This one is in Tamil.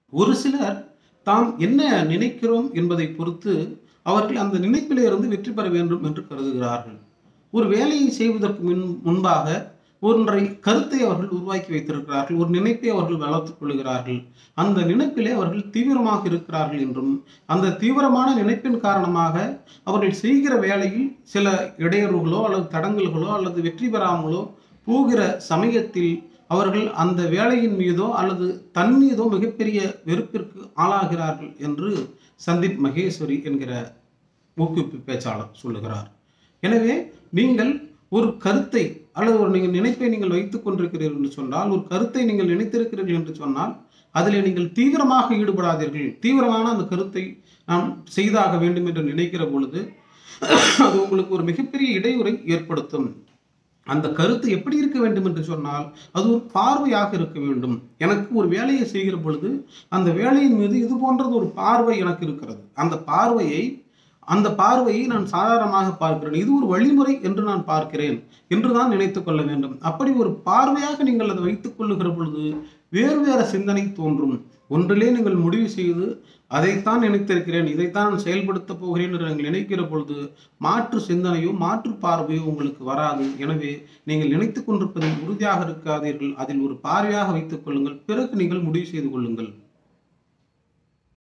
ஒரு சிலர் தாம் என்ன நினைக்கிறோம் என்பதை பொறுத்து அவர்கள் அந்த நினைப்பிலே இருந்து வெற்றி பெற வேண்டும் என்று கருதுகிறார்கள் ஒரு வேலையை செய்வதற்கு முன் முன்பாக ஒன்றை கருத்தை அவர்கள் உருவாக்கி வைத்திருக்கிறார்கள் ஒரு நினைப்பை அவர்கள் வளர்த்துக் கொள்கிறார்கள் அந்த நினைப்பிலே அவர்கள் தீவிரமாக இருக்கிறார்கள் என்றும் அந்த தீவிரமான நினைப்பின் காரணமாக அவர்கள் செய்கிற வேலையில் சில இடையூறுகளோ அல்லது தடங்கல்களோ அல்லது வெற்றி பெறாமலோ போகிற சமயத்தில் அவர்கள் அந்த வேலையின் மீதோ அல்லது தன் மீதோ மிகப்பெரிய வெறுப்பிற்கு ஆளாகிறார்கள் என்று சந்தீப் மகேஸ்வரி என்கிற ஊக்குவிப்பு பேச்சாளர் சொல்லுகிறார் எனவே நீங்கள் ஒரு கருத்தை அல்லது ஒரு நீங்கள் நினைப்பை நீங்கள் வைத்துக் கொண்டிருக்கிறீர்கள் என்று சொன்னால் ஒரு கருத்தை நீங்கள் நினைத்திருக்கிறீர்கள் என்று சொன்னால் அதில் நீங்கள் தீவிரமாக ஈடுபடாதீர்கள் தீவிரமான அந்த கருத்தை நாம் செய்தாக வேண்டும் என்று நினைக்கிற பொழுது அது உங்களுக்கு ஒரு மிகப்பெரிய இடையூறை ஏற்படுத்தும் அந்த கருத்து எப்படி இருக்க வேண்டும் என்று சொன்னால் அது ஒரு பார்வையாக இருக்க வேண்டும் எனக்கு ஒரு வேலையை செய்கிற பொழுது அந்த வேலையின் மீது இது போன்றது ஒரு பார்வை எனக்கு இருக்கிறது அந்த பார்வையை அந்த பார்வையை நான் சாதாரணமாக பார்க்கிறேன் இது ஒரு வழிமுறை என்று நான் பார்க்கிறேன் என்று தான் நினைத்துக் கொள்ள வேண்டும் அப்படி ஒரு பார்வையாக நீங்கள் அதை வைத்துக் கொள்ளுகிற பொழுது வேறு வேறு சிந்தனை தோன்றும் ஒன்றிலே நீங்கள் முடிவு செய்து அதைத்தான் நினைத்திருக்கிறேன் இதைத்தான் நான் செயல்படுத்தப் போகிறேன் என்று நீங்கள் நினைக்கிற பொழுது மாற்று சிந்தனையோ மாற்று பார்வையோ உங்களுக்கு வராது எனவே நீங்கள் நினைத்துக் கொண்டிருப்பதில் உறுதியாக இருக்காதீர்கள் அதில் ஒரு பார்வையாக வைத்துக் கொள்ளுங்கள் பிறகு நீங்கள் முடிவு செய்து கொள்ளுங்கள்